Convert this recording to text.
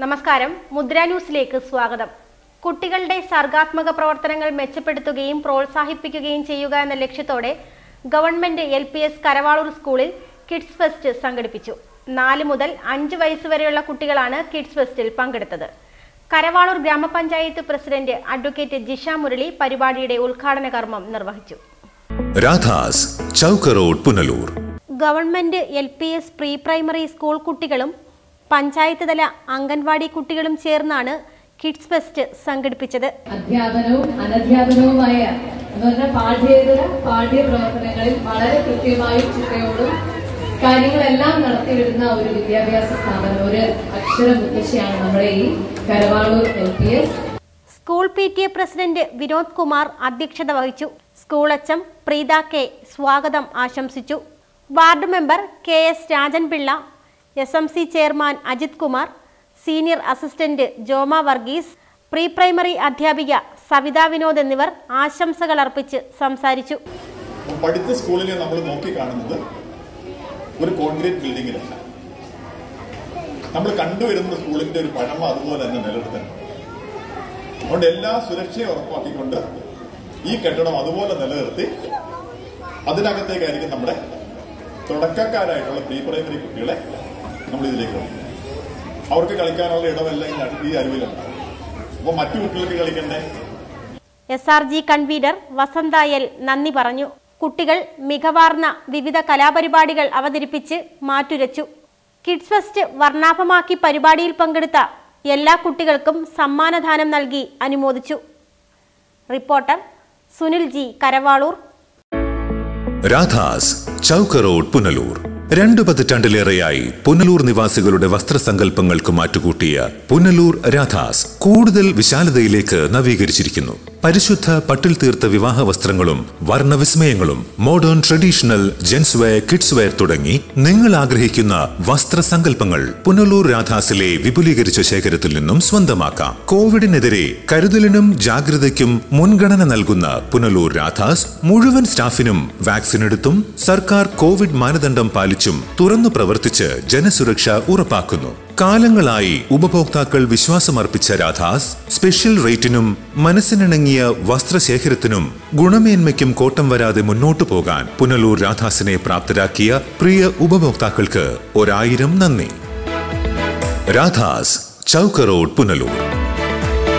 നമസ്കാരം മുദ്ര ന്യൂസിലേക്ക് സ്വാഗതം കുട്ടികളുടെ സർഗാത്മക പ്രവർത്തനങ്ങൾ മെച്ചപ്പെടുത്തുകയും പ്രോത്സാഹിപ്പിക്കുകയും ചെയ്യുക എന്ന ലക്ഷ്യത്തോടെ government L P S Karavaloor സ്കൂളിൽ കിഡ്സ് ഫെസ്റ്റ് സംഘടിപ്പിച്ചു നാല് മുതൽ അഞ്ച് വയസ്സ് വരെയുള്ള കുട്ടികളാണ് കിഡ്സ് ഫെസ്റ്റിൽ പങ്കെടുത്തത് കരവാളൂർ ഗ്രാമപഞ്ചായത്ത് പ്രസിഡന്റ് അഡ്വക്കേറ്റ് ജിഷ മുരളി പരിപാടിയുടെ ഉദ്ഘാടന കർമ്മം നിർവഹിച്ചു Radhas Chowk road Punalur government L P S pre primary school കുട്ടികളും പഞ്ചായത്ത് തല അംഗൻവാടി കുട്ടികളും ചേർന്നാണ് കിഡ്സ് ഫെസ്റ്റ് സംഘടിപ്പിച്ചത് അധ്യാപനവും അനധ്യാപനവുമായ എന്ന് പറഞ്ഞാൽ പാഠ്യേതര പാഠ്യ പ്രവർത്തനങ്ങളിൽ വളരെ കൃത്യമായും ചിട്ടയോടും കാര്യങ്ങളെല്ലാം നടത്തിവരുന്ന ഒരു വിദ്യാഭ്യാസ സ്ഥാപനം ഒരു അക്ഷര മുത്തശ്ശിയാണ് നമ്മുടെ ഈ Karavaloor L P S school P T A president Vinod Kumar അധ്യക്ഷത വഹിച്ചു school H M Preetha K സ്വാഗതം ആശംസിച്ചു ward member K S Rajanpillai S M C chairman Ajith Kumar senior assistant Joma Varghese pre primary അധ്യാപിക സവിത വിനോദ് എന്നിവർ ആശംസകൾ അർപ്പിച്ച് സംസാരിച്ചു പഠിച്ച സ്കൂളിനെ നമ്മൾ നോക്കിക്കാണുന്നത് ഒരു കോൺക്രീറ്റ് ബിൽഡിങ്ങിലല്ല നമ്മൾ കണ്ടുവരുന്ന സ്കൂളിന്റെ ഒരു പഴമ അതുപോലെ തന്നെ നിലനിർത്തണം അതുകൊണ്ട് എല്ലാ സുരക്ഷയും ഉറപ്പാക്കിക്കൊണ്ട് ഈ കെട്ടിടം അതുപോലെ നിലനിർത്തി അതിനകത്തേക്കായിരിക്കും നമ്മുടെ തുടക്കക്കാരായിട്ടുള്ള പ്രീ പ്രൈമറി കുട്ടികളെ നമ്മൾ ഇതിലേക്ക് കൊണ്ടുവരുന്നത് അവർക്ക് കളിക്കാനുള്ള ഇടമെല്ലാം ഈ അടു- ഈ അരുവിലുണ്ടാവും അപ്പോൾ മറ്റു കുട്ടികൾക്ക് കളിക്കണ്ടേ S R G convener Vasantha L നന്ദി പറഞ്ഞു കുട്ടികൾ മികവാർന്ന വിവിധ കലാപരിപാടികൾ അവതരിപ്പിച്ച് മാറ്റുരച്ചു കിഡ്സ് ഫെസ്റ്റ് വർണ്ണാഭമാക്കി പരിപാടിയിൽ പങ്കെടുത്ത എല്ലാ കുട്ടികൾക്കും സമ്മാനദാനം നൽകി അനുമോദിച്ചു reporter Sunil G Karavaloor Radhas Chowk road Punalur രണ്ടു പതിറ്റാണ്ടിലേറെയായി പുനലൂർ നിവാസികളുടെ വസ്ത്രസങ്കല്പങ്ങൾക്ക് മാറ്റുകൂട്ടിയ പുനലൂർ രാധാസ് കൂടുതൽ വിശാലതയിലേക്ക് നവീകരിച്ചിരിക്കുന്നു പരിശുദ്ധ പട്ടിൽ തീർത്ത വിവാഹ വസ്ത്രങ്ങളും വർണ്ണവിസ്മയങ്ങളും modern traditional gents wear kids wear തുടങ്ങി നിങ്ങൾ ആഗ്രഹിക്കുന്ന വസ്ത്രസങ്കല്പങ്ങൾ പുനലൂർ രാധാസിലെ വിപുലീകരിച്ച ശേഖരത്തിൽ നിന്നും സ്വന്തമാക്കാം കോവിഡിനെതിരെ കരുതലിനും ജാഗ്രതയ്ക്കും മുൻഗണന നൽകുന്ന പുനലൂർ രാധാസ് മുഴുവൻ സ്റ്റാഫിനും വാക്സിൻ എടുത്തും സർക്കാർ കോവിഡ് മാനദണ്ഡം പാലിച്ചും തുറന്നു പ്രവർത്തിച്ച് ജനസുരക്ഷ ഉറപ്പാക്കുന്നു കാലങ്ങളായി ഉപഭോക്താക്കൾ വിശ്വാസമർപ്പിച്ച രാധാസ് സ്പെഷ്യൽ റേറ്റിനും മനസ്സിനിണങ്ങിയ വസ്ത്രശേഖരത്തിനും ഗുണമേന്മയ്ക്കും കോട്ടം വരാതെ മുന്നോട്ടു പോകാൻ പുനലൂർ രാധാസിനെ പ്രാപ്തരാക്കിയ പ്രിയ ഉപഭോക്താക്കൾക്ക് ഒരായിരം നന്ദി രാധാസ് ചൗക്ക് റോഡ് പുനലൂർ